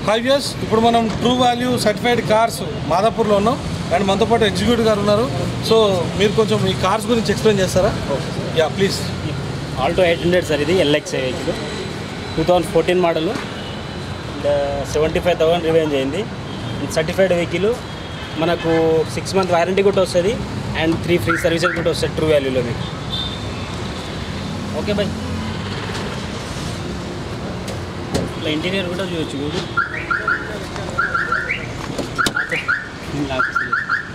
Five years ఇప్పుడు మనం true value certified cars మాదాపూర్లో ఉన్నాం అండ్ మనతో పాటు ఎగ్జిక్యూటివ్ గారు ఉన్నారు సో మీరు కొంచెం ఈ కార్స్ గురించి ఎక్స్ప్లెయిన్ చేస్తారా yeah please Alto eight hundred sir ఇది LX vehicle two thousand fourteen model seventy five thousand రివెంజ్ అయింది సర్టిఫైడ్ వెహికల్ మనకు సిక్స్ మంత్ వారంటీ కూడా వస్తుంది అండ్ త్రీ ఫ్రీ సర్వీసెస్ కూడా వస్తుంది ట్రూ వాల్యూలో మీకు ఓకే బాయ్ ఇట్లా ఇంటీరియర్ కూడా చూడొచ్చు చూడు ఓకే. నాకు అసలు-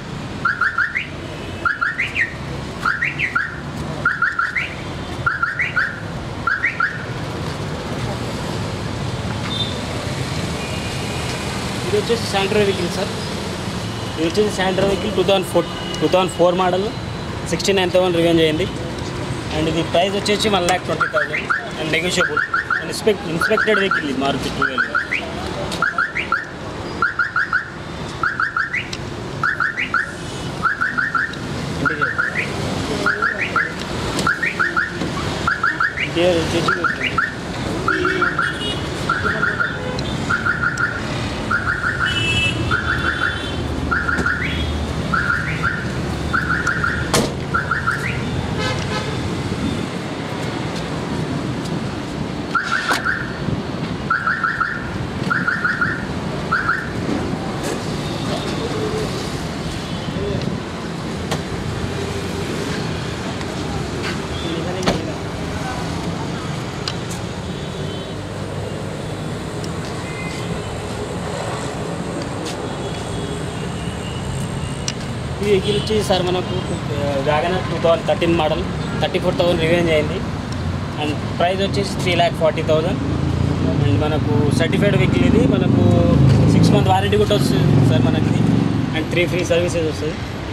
ఇది వచ్చేసి శాండ్రో వెహికల్ సార్ ఇది వచ్చేసి Santro vehicle two thousand four two thousand four model sixty nine thousand రివెంజ్ అయింది అండ్ ఇది ప్రైస్ వచ్చేసి one lakh twenty thousand and negotiable and inspect inspected vehicle ఇది మారుతి టూ వీలర్ ఇంటీరియర్ వచ్చేసి ఈ వెహికల్ వచ్చేసి సార్ మనకు Wagon R two thousand thirteen model thirty four thousand రివెంజ్ అయింది అండ్ ప్రైస్ వచ్చేసి three lakh forty thousand and మనకు సర్టిఫైడ్ వెహికల్ ఇది మనకు సిక్స్ మంత్ వారంటీ కూడా వస్తుంది సార్ మనకి అండ్ త్రీ ఫ్రీ సర్వీసెస్ వస్తుంది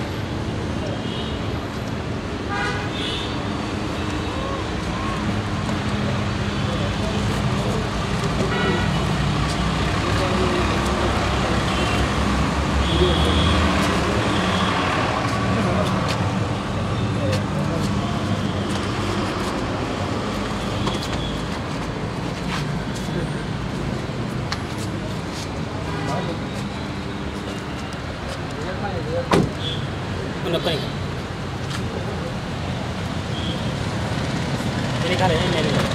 కొన్ని ఒక్క నిమిషం. ఇది కాలేదు, నేను